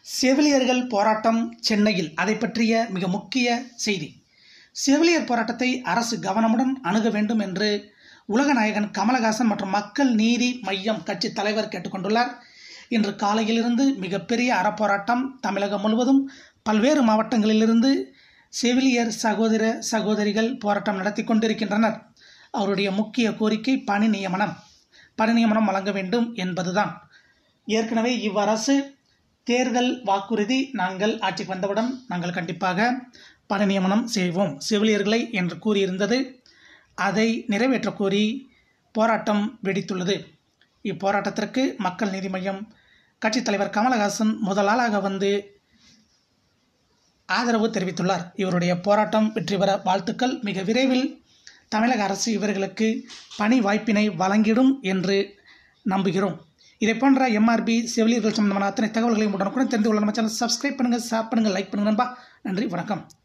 செவிலியர்கள் போராட்டம் சென்னையில் அதை பற்றிய மிக முக்கிய செய்தி செவிலியர் போராட்டத்தை அரசு கவனமுடன் அணுக வேண்டும் என்று உலகநாயகன் கமலஹாசன் மற்றும் மக்கள் நீதி மையம் கட்சி தலைவர் கேட்டுக்கொண்டுள்ளார் இன்று காலையிலிருந்து மிகப்பெரிய அறப்போராட்டம் தமிழகம் முழுவதும் பல்வேறு மாவட்டங்களிலிருந்து செவிலியர் சகோதர சகோதரிகள் போராட்டம் நடத்தி கொண்டிருக்கின்றனர் அவருடைய முக்கிய கோரிக்கை பணி நியமனம் பணி நியமனம் வழங்க வேண்டும் என்பதுதான் ஏற்கனவே இவ்வரசு தேர்தல் வாக்குறுதி நாங்கள் ஆட்சிக்கு வந்தவுடன் நாங்கள் கண்டிப்பாக பணி நியமனம் செய்வோம் செவிலியர்களை என்று கூறியிருந்தது அதை நிறைவேற்ற கோரி போராட்டம் வெடித்துள்ளது இப்போராட்டத்திற்கு மக்கள் நீதி மையம் கட்சித் தலைவர் கமலஹாசன் முதலாளாக வந்து ஆதரவு தெரிவித்துள்ளார் இவருடைய போராட்டம் வெற்றி பெற வாழ்த்துக்கள் மிக விரைவில் தமிழக அரசு இவர்களுக்கு பணி வாய்ப்பினை வழங்கிடும் என்று நம்புகிறோம் இதை போன்ற எம்ஆர்பி செவிலியர்கள் சம்பந்தமான அத்தனை தகவல்களையும் உடனுக்குடன் தெரிந்து கொள்ள நம்ம சேனல் சப்ஸ்கிரைப் பண்ணுங்கள் ஷேர் பண்ணுங்கள் லைக் பண்ணுங்கள் நண்பா நன்றி வணக்கம்